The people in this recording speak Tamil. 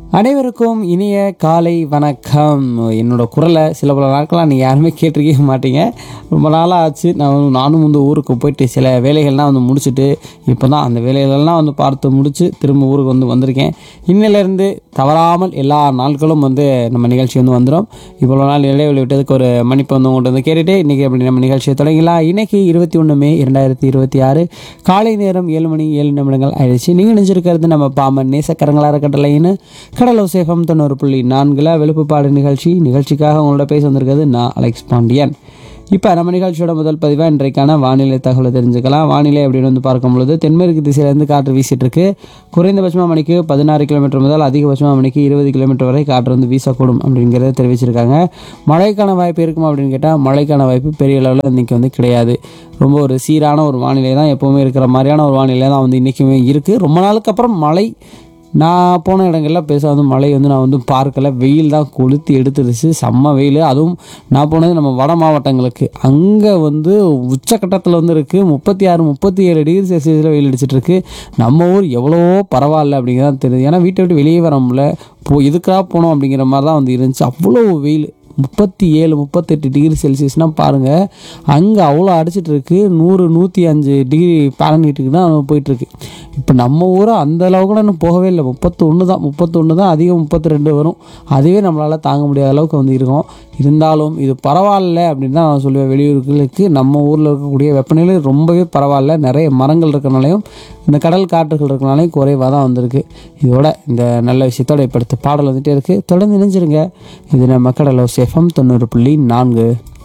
அனைவருக்கும் இனிய காலை வணக்கம் என்னோட குரலை சில பல நாட்களாக நீங்கள் யாருமே கேட்டிருக்கவே மாட்டீங்க ரொம்ப நாளாக ஆச்சு நான் வந்து- நானும் வந்து ஊருக்கு போயிட்டு சில வேலைகள்லாம் வந்து முடிச்சுட்டு இப்போ தான் அந்த வேலைகளெல்லாம் வந்து பார்த்து முடிச்சு திரும்ப ஊருக்கு வந்து வந்திருக்கேன் இன்னிலேருந்து தவறாமல் எல்லா நாட்களும் வந்து நம்ம நிகழ்ச்சி வந்து வந்துடும் இவ்வளோ நாள் இடைவெளி விட்டதுக்கு ஒரு மன்னிப்பு வந்து உங்கள்கிட்ட வந்து கேட்டுட்டு இன்றைக்கி அப்படி நம்ம நிகழ்ச்சியை தொடங்கலாம் இன்னைக்கு இருபத்தி ஒன்று மே இரண்டாயிரத்தி இருபத்தி ஆறு காலை நேரம் ஏழு மணி ஏழு நிமிடங்கள் ஆயிடுச்சு நீங்கள் நினைச்சிருக்கிறது நம்ம பாமன் நேசக்கரங்களாக இருக்கட்டலைன்னு கடலோ சேஃபம் தொண்ணூறு புள்ளி நான்கில் வெளுப்புப்பாடு நிகழ்ச்சி நிகழ்ச்சிக்காக உங்களோட பேச வந்திருக்கிறது நான் அலெக்ஸ் பாண்டியன் இப்போ நம்ம நிகழ்ச்சியோட முதல் பதிவாக இன்றைக்கான வானிலை தகவலை தெரிஞ்சுக்கலாம் வானிலை அப்படின்னு வந்து பார்க்கும் பொழுது தென்மேற்கு திசையிலேருந்து காற்று வீசிட்டு இருக்கு குறைந்தபட்சமாக மணிக்கு பதினாறு கிலோமீட்டர் முதல் அதிகபட்சமாக மணிக்கு இருபது கிலோமீட்டர் வரை காற்று வந்து வீசக்கூடும் அப்படிங்கிறத தெரிவிச்சிருக்காங்க மழைக்கான வாய்ப்பு இருக்குமா அப்படின்னு கேட்டால் மழைக்கான வாய்ப்பு பெரிய அளவில் இன்றைக்கி வந்து கிடையாது ரொம்ப ஒரு சீரான ஒரு வானிலை தான் எப்போவுமே இருக்கிற மாதிரியான ஒரு வானிலை தான் வந்து இன்றைக்குமே இருக்குது ரொம்ப நாளுக்கு அப்புறம் மழை நான் போன இடங்கள்ல பெருசாக வந்து மழை வந்து நான் வந்து பார்க்கல வெயில் தான் கொளுத்தி எடுத்துருச்சு செம்ம வெயில் அதுவும் நான் போனது நம்ம வட மாவட்டங்களுக்கு அங்கே வந்து உச்சக்கட்டத்தில் வந்து இருக்குது முப்பத்தி ஆறு முப்பத்தி ஏழு டிகிரி செல்சியஸில் வெயில் அடிச்சிட்டு இருக்கு நம்ம ஊர் எவ்வளவோ பரவாயில்ல அப்படிங்கிறதான் தெரியுது ஏன்னா வீட்டை விட்டு வெளியே வர முடியல போ எதுக்காக போனோம் அப்படிங்கிற மாதிரி தான் வந்து இருந்துச்சு அவ்வளோ வெயில் முப்பத்தி ஏழு முப்பத்தெட்டு டிகிரி செல்சியஸ்னால் பாருங்கள் அங்கே அவ்வளோ அடிச்சிட்டு இருக்கு நூறு நூற்றி அஞ்சு டிகிரி பேரனீட்டுக்கு தான் போயிட்டுருக்கு இப்போ நம்ம ஊரை அந்த அளவுக்கு கூட இன்னும் போகவே இல்லை முப்பத்தொன்று தான் முப்பத்தொன்று தான் அதிகம் முப்பத்தி ரெண்டு வரும் அதுவே நம்மளால் தாங்க முடியாத அளவுக்கு வந்து இருக்கும் இருந்தாலும் இது பரவாயில்ல அப்படின்னு தான் நான் சொல்லுவேன் வெளியூர்களுக்கு நம்ம ஊரில் இருக்கக்கூடிய வெப்பநிலை ரொம்பவே பரவாயில்ல நிறைய மரங்கள் இருக்கிறனாலையும் இந்த கடல் காற்றுகள் இருக்கிறனாலையும் குறைவாக தான் வந்திருக்கு இதோட இந்த நல்ல விஷயத்தோட இப்போ அடுத்த பாடல் வந்துட்டே இருக்குது தொடர்ந்து இணைஞ்சிருங்க இது நம்ம கடலோ சேஃபம் தொண்ணூறு புள்ளி நான்கு